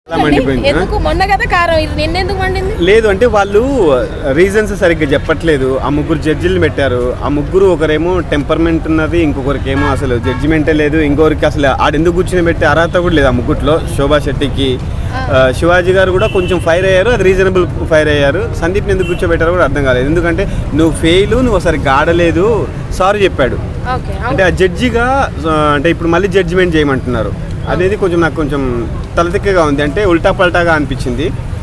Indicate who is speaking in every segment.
Speaker 1: అలా మండిపోయింది ఆ?
Speaker 2: ఎందుకు మొన్న కదా కారం ఇది నిన్నెందుకు మండింది
Speaker 1: లేదు అంటే వాళ్ళు రీజన్స్ సరిగ్గా చెప్పట్లేదు ఆ ముగ్గురు జడ్జిలు పెట్టారు ఆ ముగ్గురు ఒకరేమో టెంపర్మెంట్ ఉన్నది ఇంకొకరికేమో అసలు జడ్జిమెంటే లేదు ఇంకొకరికి అసలు ఆడెందుకు కూర్చుని పెట్టే అర్హత కూడా లేదు ఆ ముగ్గుట్లో శోభా శెట్టికి ఆ, శివాజీ గారు కూడా కొంచెం ఫైర్ అయ్యారు అది రీజనబుల్ ఫైర్ అయ్యారు సందీప్ని ఎందుకు కూర్చోబెట్టారో కూడా అర్థం కాలేదు ఎందుకంటే నువ్వు ఫెయిల్ నువ్వు ఒకసారి గాడలేదు సారీ చెప్పాడు
Speaker 2: ఓకే
Speaker 1: అంటే ఆ జడ్జిగా ఆ, అంటే ఇప్పుడు మళ్ళీ జడ్జిమెంట్ చేయమంటున్నారు అనేది కొంచెం నాకు కొంచెం తలతిక్కగా ఉంది అంటే ఉల్టా పల్టాగా అనిపించింది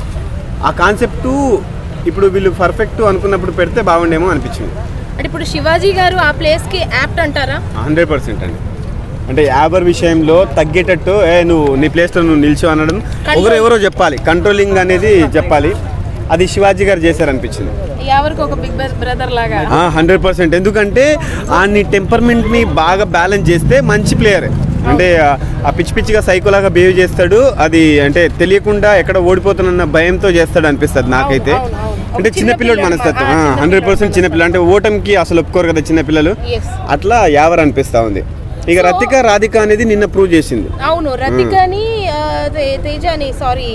Speaker 1: ఆ కాన్సెప్టు ఇప్పుడు వీళ్ళు పర్ఫెక్ట్ అనుకున్నప్పుడు పెడితే బాగుండేమో అనిపించింది
Speaker 2: అంటే ఇప్పుడు శివాజీ గారు ఆ ప్లేస్ కి యాప్ట్ అంటారా
Speaker 1: హండ్రెడ్ పర్సెంట్ అండి అంటే యాబర్ విషయంలో తగ్గేటట్టు ఏ నువ్వు నీ ప్లేస్లో నువ్వు నిల్చో అనడం ఒకరు ఎవరో చెప్పాలి కంట్రోలింగ్ అనేది చెప్పాలి అది శివాజీ గారు చేశారనిపించింది
Speaker 2: ఎవరికి ఒక బిగ్ బ్రదర్ లాగా
Speaker 1: హండ్రెడ్ పర్సెంట్ ఎందుకంటే ఆ నీ టెంపర్మెంట్ని బాగా బ్యాలెన్స్ చేస్తే మంచి ప్లేయర్ అంటే ఆ- ఆ పిచ్చి పిచ్చిగా సైకోలాగా బిహేవ్ చేస్తాడు అది అంటే తెలియకుండా ఎక్కడ ఓడిపోతున్న భయంతో చేస్తాడు అనిపిస్తుంది నాకైతే
Speaker 2: అవును, అవును. ఒక
Speaker 1: అంటే
Speaker 2: చిన్న
Speaker 1: చిన్నపిల్లడు
Speaker 2: పిల్ల
Speaker 1: మనస్తత్వం
Speaker 2: ఆ, చిన్న
Speaker 1: హండ్రెడ్ పర్సెంట్ చిన్నపిల్ల అంటే ఓటమికి అసలు ఒప్పుకోరు కదా చిన్నపిల్లలు
Speaker 2: ఎస్
Speaker 1: అట్లా యావర్ అనిపిస్తా ఉంది ఇక
Speaker 2: So-
Speaker 1: రతిక రాధిక అనేది నిన్న ప్రూవ్ చేసింది
Speaker 2: అవును రతికని ఆ, తే- తేజాని సారీ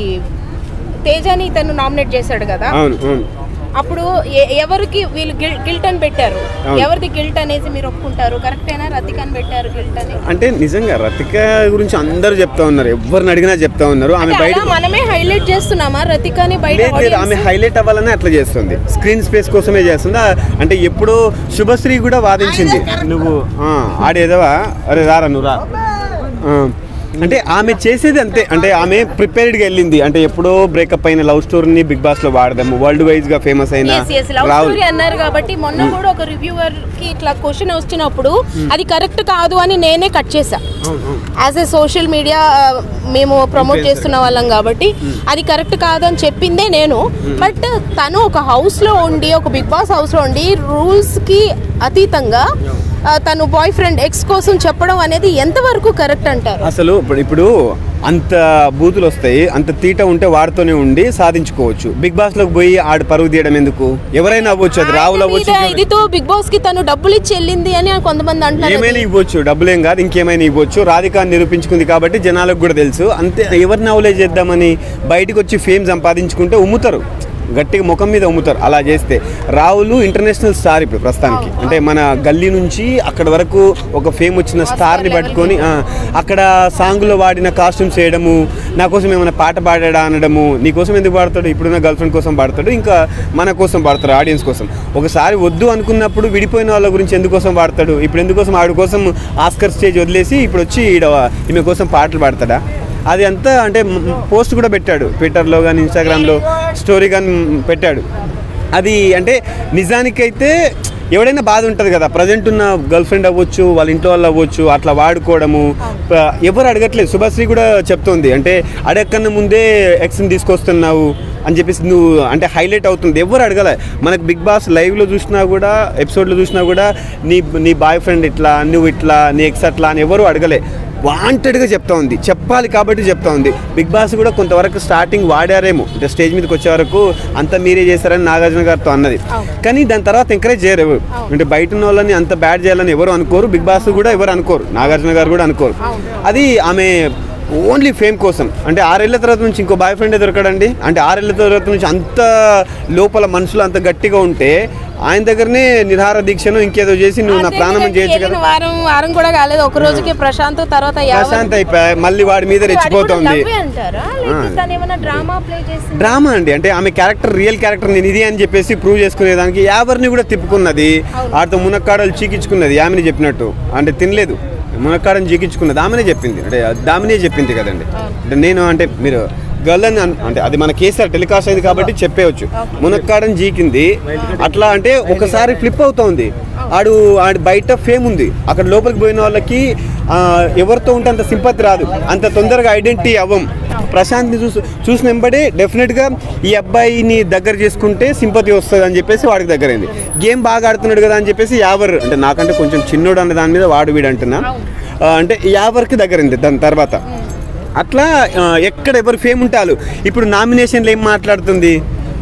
Speaker 2: తేజాని తను నామినేట్ చేశాడు కదా
Speaker 1: అవును అవును
Speaker 2: అప్పుడు ఎ- ఎవరికి వీళ్ళు గిల్ట్ అని పెట్టారు
Speaker 1: అవును.
Speaker 2: ఎవరిది గిల్ట్ అనేసి మీరు ఒప్పుకుంటారు కరెక్టేనా రతిక అని పెట్టారు గిల్ట్ అని
Speaker 1: అంటే నిజంగా రతిక గురించి అందరూ చెప్తా ఉన్నారు ఎవరిని అడిగినా చెప్తా ఉన్నారు ఆమె
Speaker 2: అంటే
Speaker 1: బయట
Speaker 2: అలా మనమే హైలైట్ చేస్తున్నామా రతికని బయట
Speaker 1: లేదు లేదు ఆమె
Speaker 2: audience?
Speaker 1: హైలైట్ అవ్వాలని అట్లా చేస్తుంది స్క్రీన్ స్పేస్ కోసమే చేస్తుంది ఆ- అంటే ఎప్పుడో శుభశ్రీ కూడా వాదించింది నువ్వు ఆ, ఆడేదవా అరే రారా నువ్వు రా ఆ, అంటే ఆమె చేసేది అంతే అంటే ఆమె ప్రిపేర్డ్గా వెళ్ళింది అంటే ఎప్పుడో బ్రేకప్ అయిన లవ్ స్టోరీని బిగ్ బాస్ లో వాడదాము వరల్డ్ వైజ్ గా ఫేమస్ అయిన
Speaker 2: Yes, yes, love
Speaker 1: Rahul
Speaker 2: story అన్నారు కాబట్టి మొన్న కూడా ఒక రివ్యూవర్ కి ఇట్లా క్వశ్చన్ వచ్చినప్పుడు అది కరెక్ట్ కాదు అని నేనే కట్ చేశా యాజ్ ఏ సోషల్ మీడియా మేము ప్రమోట్
Speaker 1: Influencer.
Speaker 2: చేస్తున్న వాళ్ళం కాబట్టి అది కరెక్ట్ కాదు అని చెప్పిందే నేను బట్ తను ఒక హౌస్ లో ఉండి ఒక బిగ్ బాస్ హౌస్ లో ఉండి రూల్స్ కి అతీతంగా ఆ, తను బాయ్ ఫ్రెండ్ ఎక్స్ కోసం చెప్పడం అనేది ఎంతవరకు కరెక్ట్ అంటారు
Speaker 1: అసలు ఇప్పుడు ఇప్పుడు అంత బూతులు వస్తాయి అంత తీట ఉంటే వాడితోనే ఉండి సాధించుకోవచ్చు బిగ్ బాస్ లోకి పోయి ఆడు పరుగు తీయడం ఎందుకు ఎవరైనా అవ్వచ్చు అది రావులు
Speaker 2: ఆయన మీద
Speaker 1: అవ్వచ్చు
Speaker 2: ఇదితో బిగ్ బాస్ కి తను డబ్బులు ఇచ్చి వెళ్ళింది అని కొంతమంది అంటున్నారు
Speaker 1: ఏమైనా
Speaker 2: అది.
Speaker 1: ఇవ్వచ్చు డబ్బులేం కాదు ఇంకేమైనా ఇవ్వచ్చు రాధిక నిరూపించుకుంది కాబట్టి జనాలకు కూడా తెలుసు అంతే ఎవరిని అవలే చేద్దామని బయటకు వచ్చి ఫేమ్ సంపాదించుకుంటే ఉమ్ముతారు గట్టిగా ముఖం మీద ఉమ్ముతారు అలా చేస్తే రాహుల్ ఇంటర్నేషనల్ స్టార్ ఇప్పుడు ప్రస్తుతానికి అంటే మన గల్లీ నుంచి అక్కడ వరకు ఒక ఫేమ్ వచ్చిన స్టార్ని పట్టుకొని ఆ, అక్కడ సాంగ్లో వాడిన కాస్ట్యూమ్స్ వేయడము నా కోసం ఏమైనా పాట పాడాడా అనడము నీ కోసం ఎందుకు పాడతాడు ఇప్పుడున్న గర్ల్ ఫ్రెండ్ కోసం పాడతాడు ఇంకా మన కోసం పాడతాడు ఆడియన్స్ కోసం ఒకసారి వద్దు అనుకున్నప్పుడు విడిపోయిన వాళ్ళ గురించి ఎందుకోసం పాడతాడు ఇప్పుడు ఎందుకోసం ఆవిడ కోసం ఆస్కర్ స్టేజ్ వదిలేసి ఇప్పుడు వచ్చి ఈడ ఈమె కోసం పాటలు పాడతాడా అది అంతా అంటే పోస్ట్ కూడా పెట్టాడు ట్విట్టర్లో కానీ ఇన్స్టాగ్రామ్లో స్టోరీ కానీ పెట్టాడు అది అంటే నిజానికైతే ఎవడైనా బాధ ఉంటుంది కదా ప్రజెంట్ ఉన్న గర్ల్ ఫ్రెండ్ అవ్వచ్చు వాళ్ళ ఇంట్లో వాళ్ళు అవ్వచ్చు అట్లా వాడుకోవడము ప- ఎవరు అడగట్లేదు శుభశ్రీ కూడా చెప్తోంది అంటే అడగకన్నా ముందే ఎక్స్ని తీసుకొస్తున్నావు అని చెప్పేసి నువ్వు అంటే హైలైట్ అవుతుంది ఎవరు అడగలే మనకు బిగ్ బాస్ లైవ్లో చూసినా కూడా ఎపిసోడ్లో చూసినా కూడా నీ నీ బాయ్ ఫ్రెండ్ ఇట్లా నువ్వు ఇట్లా నీ ఎక్స్ అట్లా అని ఎవరు అడగలే వాంటెడ్గా చెప్తా ఉంది చెప్పాలి కాబట్టి చెప్తా ఉంది బిగ్ బాస్ కూడా కొంతవరకు స్టార్టింగ్ వాడారేమో అంటే స్టేజ్ మీదకి వచ్చే వరకు అంతా మీరే చేశారని నాగార్జున గారితో అన్నది కానీ దాని తర్వాత ఎంకరేజ్ చేయరు ఎవరు అంటే బయట ఉన్న వాళ్ళని అంత బ్యాడ్ చేయాలని ఎవరు అనుకోరు బిగ్ బాస్ కూడా ఎవరు అనుకోరు నాగార్జున గారు కూడా అనుకోరు అది ఆమె ఓన్లీ ఫేమ్ కోసం అంటే ఆరేళ్ల తర్వాత నుంచి ఇంకో బాయ్ ఫ్రెండ్ దొరకడండి అంటే ఆరేళ్ల తర్వాత నుంచి అంత లోపల మనుషులు అంత గట్టిగా ఉంటే ఆయన దగ్గరనే నిరాహార దీక్షను ఇంకేదో చేసి నువ్వు నా
Speaker 2: అంతే
Speaker 1: ప్రాణం
Speaker 2: కదండి,
Speaker 1: చేయొచ్చు
Speaker 2: వెళ్ళిన
Speaker 1: కదా
Speaker 2: వారం వారం కూడా కాలేదు ఒక రోజుకే ప్రశాంత్ తర్వాత యావత్
Speaker 1: ప్రశాంత్ అయిపోయి మళ్ళీ వాడి మీద
Speaker 2: అది కూడా
Speaker 1: రెచ్చిపోతుంది
Speaker 2: లవ్వే అంటారా లేకపోతే తను ఏమైనా డ్రామా ప్లే చేసింది
Speaker 1: డ్రామా అండి అంటే ఆమె క్యారెక్టర్ రియల్ క్యారెక్టర్ నేను ఇది అని చెప్పేసి ప్రూవ్ చేసుకునేదానికి యావర్ని కూడా తిప్పుకున్నది ఆడితో మునక్కాడలు చీకించుకున్నది ఆమెని చెప్పినట్టు అంటే తినలేదు మునక్కాడని చీకించుకున్నది ఆమెనే చెప్పింది అంటే దామినే చెప్పింది కదండి అంటే నేను అంటే మీరు గర్ల్ అని అన్- అంటే అది మన కేసీఆర్ టెలికాస్ట్ అయింది కాబట్టి చెప్పేయచ్చు మునక్కాడని జీకింది అట్లా అంటే ఒకసారి ఫ్లిప్ అవుతోంది ఆడు ఆడు బయట ఫేమ్ ఉంది అక్కడ లోపలికి పోయిన వాళ్ళకి ఆ, ఎవరితో ఉంటే అంత సింపతి రాదు అంత తొందరగా ఐడెంటిటీ అవ్వం ప్రశాంత్ని చూసి చూసిన వెంబడే డెఫినెట్గా ఈ అబ్బాయిని దగ్గర చేసుకుంటే సింపతి వస్తుంది అని చెప్పేసి వాడికి దగ్గరైంది గేమ్ బాగా ఆడుతున్నాడు కదా అని చెప్పేసి యావర్ అంటే నాకంటే కొంచెం చిన్నోడు అన్న దాని మీద వాడు వీడు అంటున్నా ఆ, అంటే యావర్కి దగ్గరైంది దాని తర్వాత అట్లా ఆ, ఎక్కడ ఎవరు ఫేమ్ ఉంటారు ఇప్పుడు నామినేషన్లు ఏం మాట్లాడుతుంది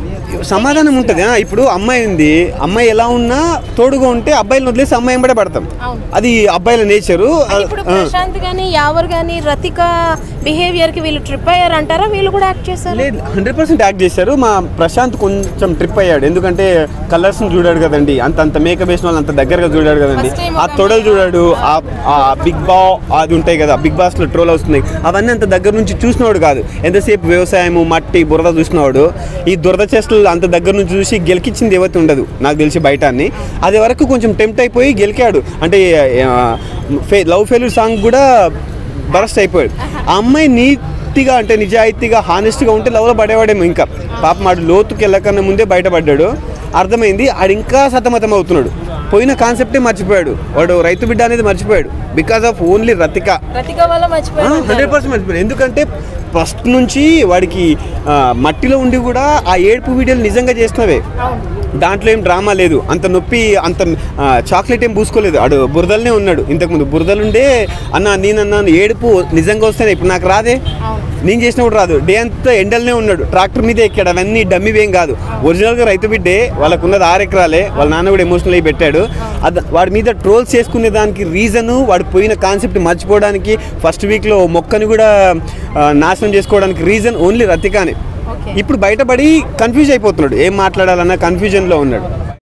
Speaker 1: సమాధానం ఉంటుంది ఆ, ఇప్పుడు అమ్మాయి ఉంది అమ్మాయి ఎలా ఉన్నా తోడుగా ఉంటే అబ్బాయిలను వదిలేసి అమ్మాయి ఎంబడే పడతాం
Speaker 2: అవును.
Speaker 1: అది అబ్బాయిల నేచరు
Speaker 2: ఇప్పుడు ప్రశాంత్ గాని యావర్ గాని రతిక బిహేవియర్ కి వీళ్ళు ట్రిప్ అయ్యారు అంటారా వీళ్ళు కూడా యాక్ట్ చేశారు
Speaker 1: లేదు హండ్రెడ్ పర్సెంట్ యాక్ట్ చేశారు మా ప్రశాంత్ కొంచెం ట్రిప్ అయ్యాడు ఎందుకంటే కలర్స్ చూడాడు కదండి అంత అంత మేకప్ వేసిన వాళ్ళు అంత దగ్గరగా చూడాడు కదండి
Speaker 2: First time
Speaker 1: ఆ
Speaker 2: ఒక
Speaker 1: తొడలు చూడాడు ఆ- ఆ బిగ్ బా అది ఉంటాయి కదా బిగ్ బాస్ లో ట్రోల్ వస్తున్నాయి అవన్నీ అంత దగ్గర నుంచి చూసినవాడు కాదు ఎంతసేపు వ్యవసాయము మట్టి బురద చూసినవాడు ఈ దురద చేష్టలు అంత దగ్గర నుంచి చూసి గెలికిచ్చింది ఏవైతే ఉండదు నాకు తెలిసి బయట అని అది వరకు కొంచెం టెంప్ట్ అయిపోయి గెలికాడు అంటే లవ్ ఫెయిల్యూర్ సాంగ్ కూడా బరస్ట్ అయిపోయాడు ఆ అమ్మాయి నీతిగా అంటే నిజాయితీగా హానెస్ట్గా ఉంటే లవ్లో పడేవాడేమో ఇంకా పాప మాడు లోతుకి వెళ్ళకన్నా ముందే బయటపడ్డాడు అర్థమైంది ఆడు ఇంకా సతమతం అవుతున్నాడు పోయిన కాన్సెప్టే మర్చిపోయాడు వాడు రైతు బిడ్డ అనేది మర్చిపోయాడు because of only Rathika
Speaker 2: Rathika వల్ల మర్చిపోయారు
Speaker 1: హండ్రెడ్ పర్సెంట్ మర్చిపోయాడు ఎందుకంటే ఫస్ట్ నుంచి వాడికి ఆ, మట్టిలో ఉండి కూడా ఆ ఏడుపు వీడియోలు నిజంగా చేసినవే
Speaker 2: అవును
Speaker 1: దాంట్లో ఏం డ్రామా లేదు అంత నొప్పి అంత ఆ, చాక్లెట్ ఏం పూసుకోలేదు ఆడు బురదలనే ఉన్నాడు ఇంతకుముందు బురదలుండే అన్న నేనన్నాను ఏడుపు నిజంగా వస్తేనే ఇప్పుడు నాకు రాదే
Speaker 2: అవును
Speaker 1: నేను చేసినప్పుడు రాదు డే అంతా ఎండలనే ఉన్నాడు ట్రాక్టర్ మీద ఎక్కాడు అవన్నీ డమ్మివేం కాదు ఒరిజినల్గా రైతు బిడ్డే వాళ్ళకు ఉన్నది ఆరు ఎకరాలే వాళ్ళ నాన్న కూడా ఎమోషనల్ అయి పెట్టాడు అది వాడి మీద ట్రోల్స్ చేసుకునే దానికి రీజను వాడు పోయిన కాన్సెప్ట్ మర్చిపోవడానికి ఫస్ట్ వీక్లో మొక్కని కూడా ఆ, నాశనం చేసుకోవడానికి రీజన్ ఓన్లీ రతికానే
Speaker 2: ఓకే
Speaker 1: ఇప్పుడు బయటపడి కన్ఫ్యూజ్ అయిపోతున్నాడు ఏం మాట్లాడాలన్న కన్ఫ్యూజన్లో ఉన్నాడు